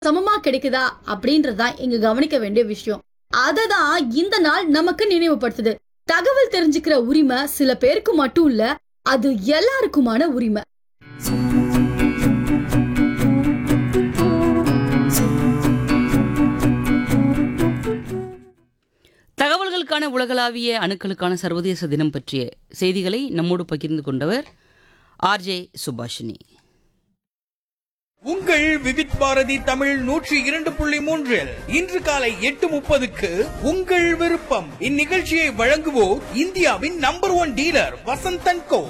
சமமா கிடைக்குதா அப்படின்றதுதான் இங்க கவனிக்க வேண்டிய விஷயம் அததான் இந்த நாள் நமக்கு நினைவுபடுத்துது தகவல் தெரிஞ்சுக்கிற உரிமை சில பேருக்கு மட்டும் இல்ல அது எல்லாருக்குமான உரிமை தகவல்களுக்கான உலகளாவிய அணுக்களுக்கான சர்வதேச தினம் பற்றிய செய்திகளை நம்மோடு பகிர்ந்து கொண்டவர் ஆர்ஜே சுபாஷினி உங்கள் விவித் பாரதி தமிழ் நூற்றி இரண்டு புள்ளி மூன்றில் இன்று காலை எட்டு முப்பதுக்கு உங்கள் விருப்பம் இந்நிகழ்ச்சியை வழங்குவோர் இந்தியாவின் number one dealer Vasanthan co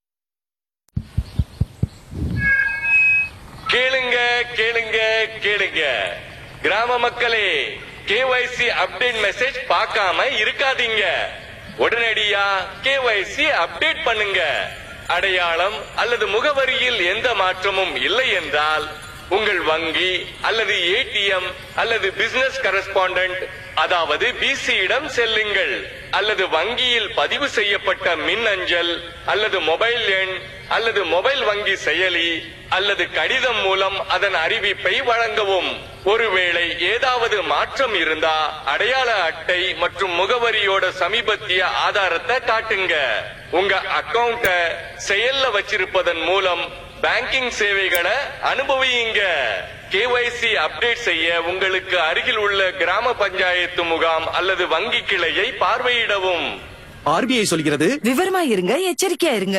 கேளுங்க கேளுங்க கேளுங்க கிராம மக்களே கேஒய்சி அப்டேட் மெசேஜ் பார்க்காம இருக்காதீங்க உடனடியா கேஒய்சி அப்டேட் பண்ணுங்க அடையாளம் அல்லது முகவரியில் எந்த மாற்றமும் இல்லை என்றால் உங்கள் வங்கி அல்லது ஏடிஎம் அல்லது பிசினஸ் கரஸ்பாண்டன்ட் அதாவது பிசியிடம் செல்லுங்கள் அல்லது வங்கியில் பதிவு செய்யப்பட்ட மின் அஞ்சல் அல்லது மொபைல் எண் அல்லது மொபைல் வங்கி செயலி அல்லது கடிதம் மூலம் அதன் அறிவிப்பை வழங்கவும் ஒருவேளை ஏதாவது மாற்றம் இருந்தா அடையாள அட்டை மற்றும் முகவரியோட சமீபத்திய ஆதாரத்தை காட்டுங்க உங்க அக்கவுண்ட செயல்ல வச்சிருப்பதன் மூலம் பேங்கிங் சேவைகளை அனுபவியுங்க கேஒய்சி அப்டேட் செய்ய உங்களுக்கு அருகில் உள்ள கிராம பஞ்சாயத்து முகாம் அல்லது வங்கி கிளையை பார்வையிடவும் ஆர்பிஐ சொல்கிறது விவரமா இருங்க எச்சரிக்கையா இருங்க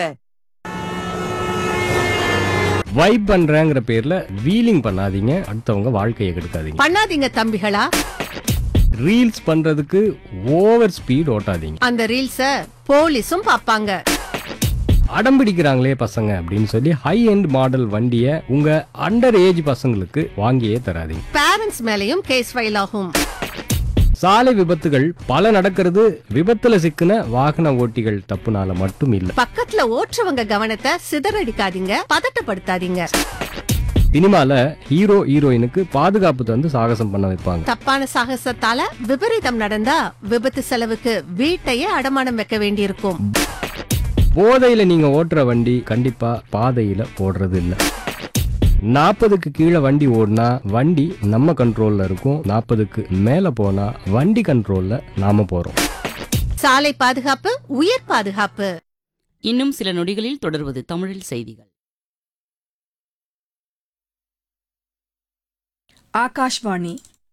வைப் பண்றேங்கிற பேர்ல வீலிங் பண்ணாதீங்க அடுத்தவங்க வாழ்க்கையை கெடுக்காதீங்க பண்ணாதீங்க தம்பிகளா ரீல்ஸ் பண்றதுக்கு ஓவர் ஸ்பீட் ஓட்டாதீங்க அந்த ரீல்ஸ போலீஸும் பாப்பாங்க அடம் பிடிக்கிறாங்களே பசங்க அப்படின்னு சொல்லி ஹை எண்ட் மாடல் வண்டியை உங்க அண்டர் ஏஜ் பசங்களுக்கு வாங்கியே தராதீங்க பேரண்ட்ஸ் மேலயும் கேஸ் ஃபைல் ஆகும் சாலை விபத்துகள் பல நடக்கிறது விபத்துல சிக்கின வாகன ஓட்டிகள் தப்புனால மட்டும் இல்ல பக்கத்துல ஓட்டுறவங்க கவனத்தை சிதறடிக்காதீங்க பதட்டப்படுத்தாதீங்க சினிமால ஹீரோ ஹீரோயினுக்கு பாதுகாப்பு தந்து சாகசம் பண்ண வைப்பாங்க தப்பான சாகசத்தால விபரீதம் நடந்தா விபத்து செலவுக்கு வீட்டையே அடமானம் வைக்க வேண்டியிருக்கும் போதையில நீங்க ஓட்டுற வண்டி கண்டிப்பா பாதையில போடுறது இல்ல நாற்பதுக்கு கீழே வண்டி ஓடினா வண்டி நம்ம கண்ட்ரோல்ல இருக்கும் நாற்பதுக்கு மேல போனா வண்டி கண்ட்ரோல்ல நாம போறோம் சாலை பாதுகாப்பு உயிர் பாதுகாப்பு இன்னும் சில நொடிகளில் தொடர்வது தமிழில் செய்திகள் ஆகாஷ்வாணி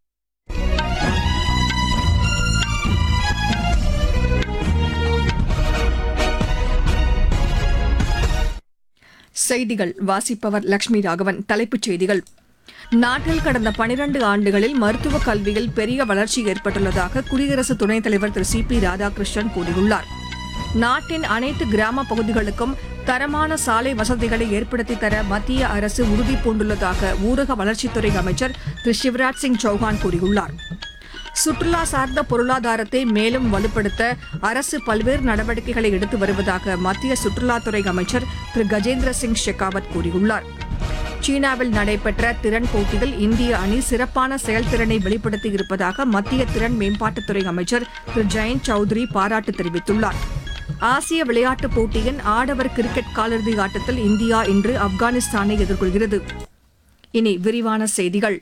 செய்திகள் வாசிப்பவர் லட்சுமி ராகவன் தலைப்புச் செய்திகள் நாட்டில் கடந்த பனிரண்டு ஆண்டுகளில் மருத்துவ கல்வியில் பெரிய வளர்ச்சி ஏற்பட்டுள்ளதாக குடியரசு துணைத் தலைவர் திரு சி பி ராதாகிருஷ்ணன் கூறியுள்ளார் நாட்டின் அனைத்து கிராம பகுதிகளுக்கும் தரமான சாலை வசதிகளை ஏற்படுத்தி தர மத்திய அரசு உறுதி பூண்டுள்ளதாக ஊரக வளர்ச்சித்துறை அமைச்சர் திரு சிவராஜ் சிங் சௌஹான் கூறியுள்ளார் சுற்றுலா சார்ந்த பொருளாதாரத்தை மேலும் வலுப்படுத்த அரசு பல்வேறு நடவடிக்கைகளை எடுத்து வருவதாக மத்திய சுற்றுலாத்துறை அமைச்சர் திரு கஜேந்திர சிங் ஷெகாவத் கூறியுள்ளார் சீனாவில் நடைபெற்ற திறன் போட்டியில் இந்திய அணி சிறப்பான செயல்திறனை வெளிப்படுத்தி இருப்பதாக மத்திய திறன் மேம்பாட்டுத்துறை அமைச்சர் திரு ஜெயந்த் சௌத்ரி பாராட்டு தெரிவித்துள்ளார் ஆசிய விளையாட்டுப் போட்டியின் ஆடவர் கிரிக்கெட் காலிறுதி ஆட்டத்தில் இந்தியா இன்று ஆப்கானிஸ்தானை எதிர்கொள்கிறது இனி விரிவான செய்திகள்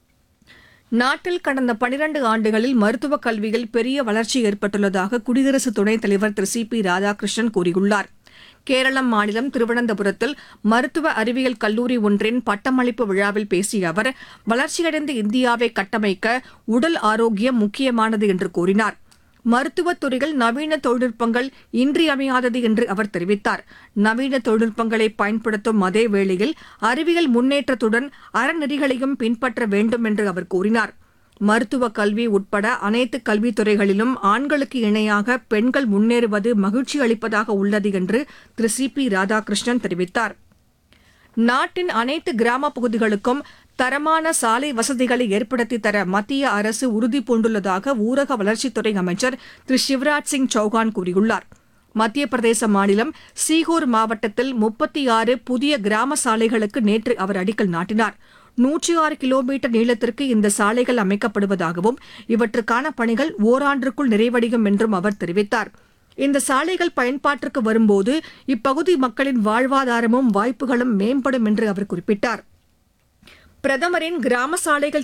நாட்டில் கடந்த பனிரண்டு ஆண்டுகளில் மருத்துவக் கல்வியில் பெரிய வளர்ச்சி ஏற்பட்டுள்ளதாக குடியரசு துணைத் தலைவர் திரு சி பி ராதாகிருஷ்ணன் கூறியுள்ளார் கேரளம் மாநிலம் திருவனந்தபுரத்தில் மருத்துவ அறிவியல் கல்லூரி ஒன்றின் பட்டமளிப்பு விழாவில் பேசிய அவர் வளர்ச்சியடைந்த இந்தியாவை கட்டமைக்க உடல் ஆரோக்கியம் முக்கியமானது என்று கூறினார் மருத்துவத் துறையில் நவீன தொழில்நுட்பங்கள் இன்றியமையாதது என்று அவர் தெரிவித்தார் நவீன தொழில்நுட்பங்களை பயன்படுத்தும் அதே வேளையில் அறிவியல் முன்னேற்றத்துடன் அறநெறிகளையும் பின்பற்ற வேண்டும் என்று அவர் கூறினார் மருத்துவ கல்வி உட்பட அனைத்து கல்வித்துறைகளிலும் ஆண்களுக்கு இணையாக பெண்கள் முன்னேறுவது மகிழ்ச்சி அளிப்பதாக உள்ளது என்று திரு சி பி ராதாகிருஷ்ணன் தெரிவித்தார் நாட்டின் அனைத்து கிராம பகுதிகளுக்கும் தரமான சாலை வசதிகளை ஏற்படுத்தி தர மத்திய அரசு உறுதி பூண்டுள்ளதாக ஊரக வளர்ச்சித்துறை அமைச்சர் திரு சிவராஜ் சிங் சௌகான் கூறியுள்ளார் மத்திய பிரதேச மாநிலம் சீகூர் மாவட்டத்தில் முப்பத்தி ஆறு புதிய கிராம சாலைகளுக்கு நேற்று அவர் அடிக்கல் நாட்டினார் நூற்றி ஆறு கிலோமீட்டர் நீளத்திற்கு இந்த சாலைகள் அமைக்கப்படுவதாகவும் இவற்றுக்கான பணிகள் ஓராண்டிற்குள் நிறைவடையும் என்றும் அவர் தெரிவித்தார் இந்த சாலைகள் பயன்பாட்டிற்கு வரும்போது இப்பகுதி மக்களின் வாழ்வாதாரமும் வாய்ப்புகளும் மேம்படும் என்று அவர் குறிப்பிட்டார் பிரதமரின் கிராம சாலைகள்